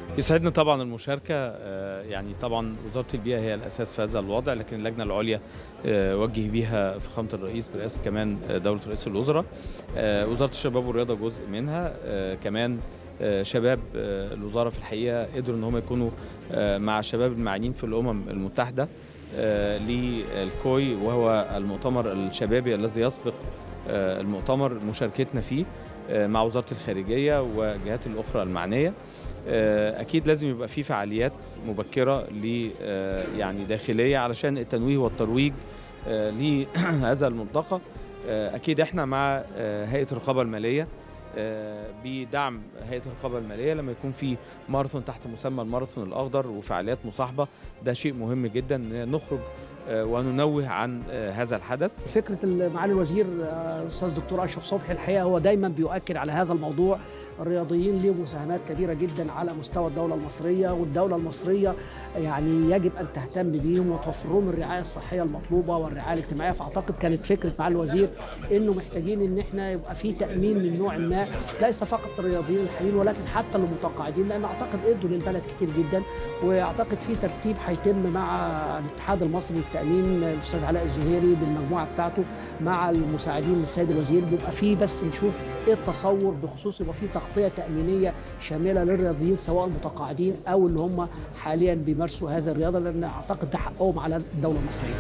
يسعدنا طبعا المشاركة آه، يعني طبعا وزارة البيئة هي الأساس في هذا الوضع لكن اللجنة العليا آه، وجه بيها فخامة الرئيس برئاسة كمان آه، دولة رئيس الوزراء آه، وزارة الشباب والرياضة جزء منها آه، كمان آه، شباب آه، الوزارة في الحقيقة قدروا ان هم يكونوا آه، مع الشباب المعنيين في الأمم المتحدة آه، للكوي وهو المؤتمر الشبابي الذي يسبق آه، المؤتمر مشاركتنا فيه آه، مع وزارة الخارجية والجهات الأخرى المعنية آه، اكيد لازم يبقى في فعاليات مبكره ل آه، يعني داخليه علشان التنويه والترويج آه، لهذا الملتقى آه، اكيد احنا مع آه، هيئه الرقابه الماليه آه، بدعم هيئه الرقابه الماليه لما يكون في ماراثون تحت مسمى الماراثون الاخضر وفعاليات مصاحبه ده شيء مهم جدا إن نخرج آه، وننوه عن آه، هذا الحدث فكره معالي الوزير آه، الاستاذ دكتور اشرف صبحي الحقيقه هو دايما بيؤكد على هذا الموضوع الرياضيين ليهم مساهمات كبيره جدا على مستوى الدوله المصريه والدوله المصريه يعني يجب ان تهتم بيهم وتوفر لهم الرعايه الصحيه المطلوبه والرعايه الاجتماعيه فاعتقد كانت فكره معالي الوزير انه محتاجين ان احنا يبقى في تامين من نوع ما ليس فقط الرياضيين الحاليين ولكن حتى المتقاعدين لان اعتقد ادوا للبلد كتير جدا واعتقد في ترتيب هيتم مع الاتحاد المصري للتامين الاستاذ علاء الزهيري بالمجموعه بتاعته مع المساعدين للسيد الوزير بيبقى في بس نشوف ايه التصور بخصوص يبقى في تغطيه تامينيه شامله للرياضيين سواء المتقاعدين او اللي هم حاليا بيمارسوا هذه الرياضه لان اعتقد ده حقهم على الدوله المصريه.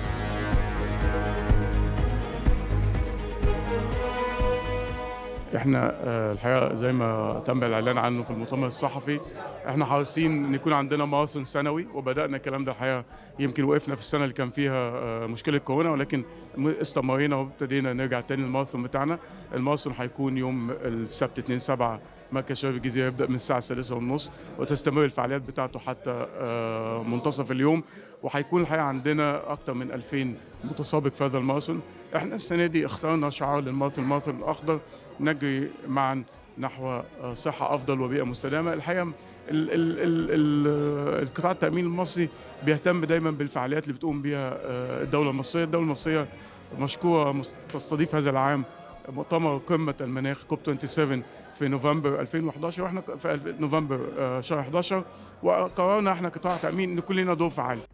احنا آه، الحقيقه زي ما تم الاعلان عنه في المؤتمر الصحفي احنا حريصين ان يكون عندنا ماراثون سنوي وبدانا الكلام ده الحقيقه يمكن وقفنا في السنه اللي كان فيها آه، مشكله كورونا ولكن م- استمرينا وابتدينا نرجع تاني للماراثون بتاعنا الماراثون هيكون يوم السبت 2 7 مركز شباب الجزيره يبدا من الساعه السادسة ونص وتستمر الفعاليات بتاعته حتى آه، منتصف اليوم وهيكون الحقيقه عندنا اكثر من 2000 متسابق في هذا الماراثون احنا السنه دي اخترنا شعار للماراثون الماراثون الاخضر نجري معا نحو آه، صحه افضل وبيئه مستدامه الحقيقه ال- ال- ال- ال- القطاع التامين المصري بيهتم دايما بالفعاليات اللي بتقوم بها آه، الدوله المصريه الدوله المصريه مشكوره مس- تستضيف هذا العام مؤتمر قمه المناخ كوب 27 في نوفمبر 2011 واحنا في الف- نوفمبر آه، شهر 11 وقررنا احنا قطاع تامين ان كلنا دور فعال